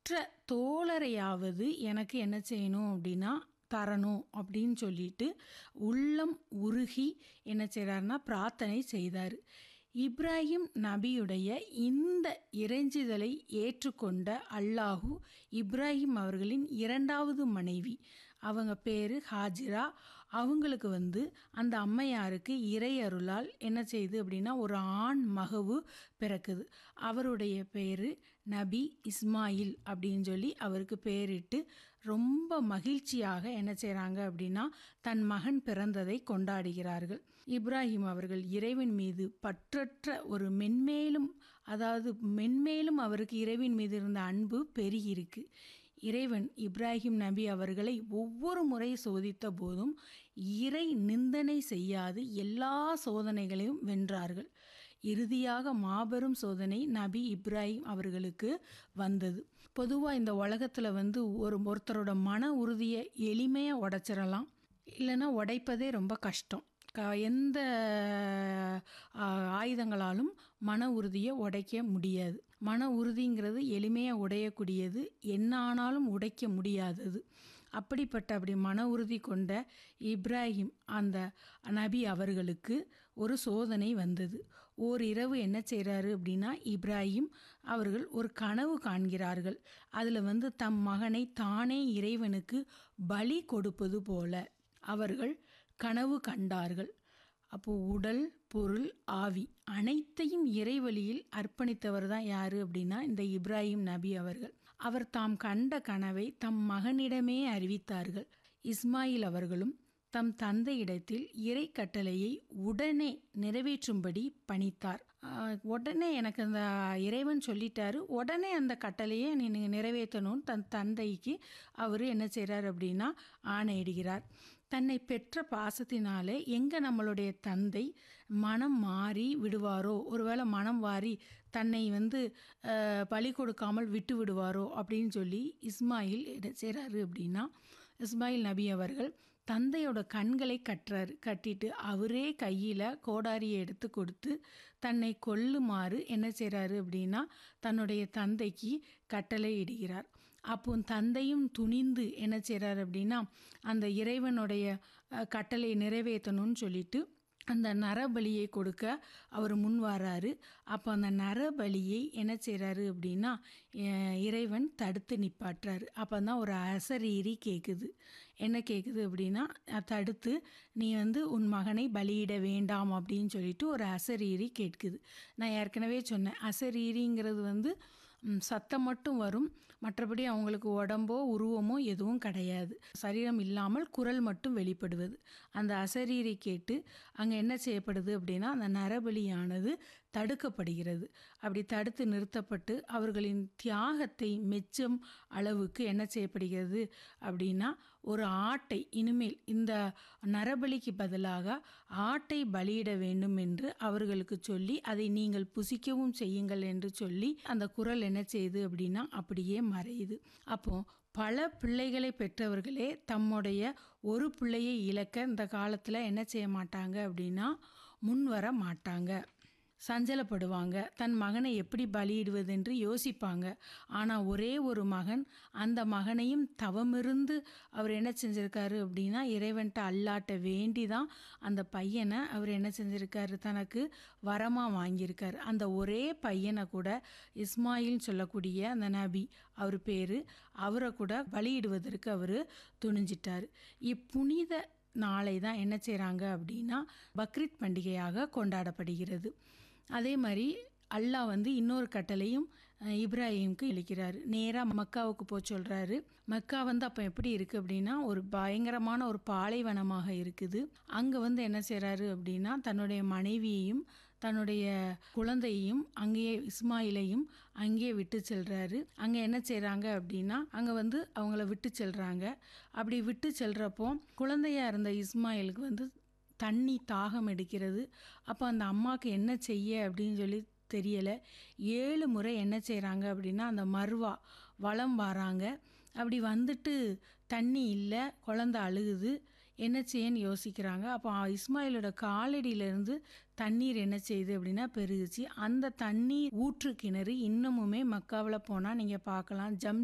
மற்ற தோழரையாவது எனக்கு என்ன செய்யணும் அப்படின்னா தரணும் அப்படின்னு சொல்லிட்டு உள்ளம் உருகி என்ன செய்கிறாருன்னா பிரார்த்தனை செய்தார் இப்ராஹிம் நபியுடைய இந்த இறைஞ்சுதலை ஏற்றுக்கொண்ட அல்லாஹு இப்ராஹிம் அவர்களின் இரண்டாவது மனைவி அவங்க பேர் ஹாஜிரா அவங்களுக்கு வந்து அந்த அம்மையாருக்கு இறை அருளால் என்ன செய்யுது அப்படின்னா ஒரு ஆண் மகவு பிறக்குது அவருடைய பேர் நபி இஸ்மாயில் அப்படின்னு சொல்லி அவருக்கு பேரிட்டு ரொம்ப மகிழ்ச்சியாக என்ன செய்கிறாங்க அப்படின்னா தன் மகன் பிறந்ததை கொண்டாடுகிறார்கள் இப்ராஹிம் அவர்கள் இறைவன் மீது பற்றற்ற ஒரு மென்மேலும் அதாவது மென்மேலும் அவருக்கு இறைவன் மீது இருந்த அன்பு பெருகியிருக்கு இறைவன் இப்ராஹிம் நபி அவர்களை ஒவ்வொரு முறை சோதித்த போதும் இறை நிந்தனை செய்யாது எல்லா சோதனைகளையும் வென்றார்கள் இறுதியாக மாபெரும் சோதனை நபி இப்ராஹிம் அவர்களுக்கு வந்தது பொதுவாக இந்த உலகத்தில் வந்து ஒரு ஒருத்தரோட மன உறுதியை எளிமையாக உடைச்சிடலாம் இல்லைன்னா உடைப்பதே ரொம்ப கஷ்டம் க எந்த ஆயுதங்களாலும் மன உறுதியை உடைக்க முடியாது மன உறுதிங்கிறது எளிமையாக உடையக்கூடியது என்ன ஆனாலும் உடைக்க முடியாதது அப்படிப்பட்ட அப்படி மன உறுதி கொண்ட இப்ராஹிம் அந்த நபி அவர்களுக்கு ஒரு சோதனை வந்தது ஓர் இரவு என்ன செய்கிறாரு அப்படின்னா இப்ராஹிம் அவர்கள் ஒரு கனவு காண்கிறார்கள் அதில் வந்து தம் மகனை தானே இறைவனுக்கு பலி கொடுப்பது போல அவர்கள் கனவு கண்டார்கள் அப்போ உடல் பொருள் ஆவி அனைத்தையும் இறைவழியில் அர்ப்பணித்தவர் தான் யார் அப்படின்னா இந்த இப்ராஹிம் நபி அவர்கள் அவர் தாம் கண்ட கனவை தம் மகனிடமே அறிவித்தார்கள் இஸ்மாயில் அவர்களும் தம் தந்தையிடத்தில் இறை கட்டளையை உடனே நிறைவேற்றும்படி பணித்தார் உடனே எனக்கு அந்த இறைவன் சொல்லிட்டாரு உடனே அந்த கட்டளையை நீ நிறைவேற்றணும்னு தன் தந்தைக்கு அவர் என்ன செய்கிறார் அப்படின்னா ஆணையிடுகிறார் தன்னை பெற்ற பாசத்தினாலே எங்கே நம்மளுடைய தந்தை மனம் மாறி விடுவாரோ ஒருவேளை மனம் வாரி தன்னை வந்து பலி கொடுக்காமல் விட்டு விடுவாரோ அப்படின்னு சொல்லி இஸ்மாயில் என்ன செய்கிறாரு அப்படின்னா இஸ்மாயில் நபி அவர்கள் தந்தையோட கண்களை கட்டுறாரு கட்டிட்டு அவரே கையில் கோடாரியை எடுத்து கொடுத்து தன்னை கொல்லுமாறு என்ன செய்கிறாரு அப்படின்னா தன்னுடைய தந்தைக்கு கட்டளை இடுகிறார் அப்போ தந்தையும் துணிந்து என்ன செய்கிறார் அப்படின்னா அந்த இறைவனுடைய கட்டளை நிறைவேற்றணும்னு சொல்லிட்டு அந்த நரபலியை கொடுக்க அவர் முன் வராரு அப்போ அந்த நரபலியை என்ன செய்கிறாரு அப்படின்னா இறைவன் தடுத்து நிப்பாட்டுறாரு அப்போ தான் ஒரு அசரீரி கேட்குது என்ன கேட்குது அப்படின்னா தடுத்து நீ வந்து உன் மகனை பலியிட வேண்டாம் அப்படின்னு சொல்லிட்டு ஒரு அசரீரி கேட்குது நான் ஏற்கனவே சொன்னேன் அசரீரிங்கிறது வந்து சத்தம் மட்டும் வரும் மற்றபடி அவங்களுக்கு உடம்போ உருவமோ எதுவும் கிடையாது சரீரம் இல்லாமல் குரல் மட்டும் வெளிப்படுவது அந்த அசரீரை கேட்டு அங்கே என்ன செய்யப்படுது அப்படின்னா அந்த நரபலியானது தடுக்கப்படுகிறது அப்படி தடுத்து நிறுத்தப்பட்டு அவர்களின் தியாகத்தை மெச்சும் அளவுக்கு என்ன செய்யப்படுகிறது அப்படின்னா ஒரு ஆட்டை இனிமேல் இந்த நரபலிக்கு பதிலாக ஆட்டை பலியிட வேண்டும் என்று அவர்களுக்கு சொல்லி அதை நீங்கள் புசிக்கவும் செய்யுங்கள் என்று சொல்லி அந்த குரல் என்ன செய்யுது அப்படின்னா அப்படியே மறையுது அப்போ பல பிள்ளைகளை பெற்றவர்களே தம்முடைய ஒரு பிள்ளையை இழக்க இந்த காலத்தில் என்ன செய்ய மாட்டாங்க அப்படின்னா முன் வர மாட்டாங்க சஞ்சலப்படுவாங்க தன் மகனை எப்படி பலியிடுவதென்று யோசிப்பாங்க ஆனால் ஒரே ஒரு மகன் அந்த மகனையும் தவமிருந்து அவர் என்ன செஞ்சுருக்காரு அப்படின்னா இறைவன்ட்ட அல்லாட்ட வேண்டி தான் அந்த பையனை அவர் என்ன செஞ்சுருக்காரு தனக்கு வரமாக வாங்கியிருக்காரு அந்த ஒரே பையனை கூட இஸ்மாயில் சொல்லக்கூடிய அந்த நபி அவர் பேர் அவரை கூட பலியிடுவதற்கு அவர் துணிஞ்சிட்டார் இப்புனித நாளை தான் என்ன செய்கிறாங்க அப்படின்னா பக்ரீத் பண்டிகையாக கொண்டாடப்படுகிறது அதே மாதிரி அல்லாஹ் வந்து இன்னொரு கட்டளையும் இப்ராஹிமுக்கு இழிக்கிறாரு நேராக மக்காவுக்கு போக சொல்கிறாரு மக்கா வந்து அப்போ எப்படி இருக்குது அப்படின்னா ஒரு பயங்கரமான ஒரு பாலைவனமாக இருக்குது அங்கே வந்து என்ன செய்கிறாரு அப்படின்னா தன்னுடைய மனைவியையும் தன்னுடைய குழந்தையையும் அங்கேயே இஸ்மாயிலையும் அங்கேயே விட்டு செல்றாரு அங்கே என்ன செய்கிறாங்க அப்படின்னா அங்கே வந்து அவங்கள விட்டு செல்கிறாங்க அப்படி விட்டு செல்கிறப்போ குழந்தையா இருந்த இஸ்மாயிலுக்கு வந்து தண்ணி தாகம் எடுக்கிறது அப்போ அந்த அம்மாவுக்கு என்ன செய்ய அப்படின்னு சொல்லி தெரியலை ஏழு முறை என்ன செய்கிறாங்க அப்படின்னா அந்த மர்வா வளம் வராங்க அப்படி வந்துட்டு தண்ணி இல்லை குழந்த அழுகுது என்ன செய்யன்னு யோசிக்கிறாங்க அப்போ இஸ்மாயிலோட காலடியிலேருந்து தண்ணீர் என்ன செய்யுது அப்படின்னா பெருகுச்சு அந்த தண்ணீர் ஊற்று கிணறு இன்னமுமே மக்காவில் போனால் நீங்கள் பார்க்கலாம் ஜம்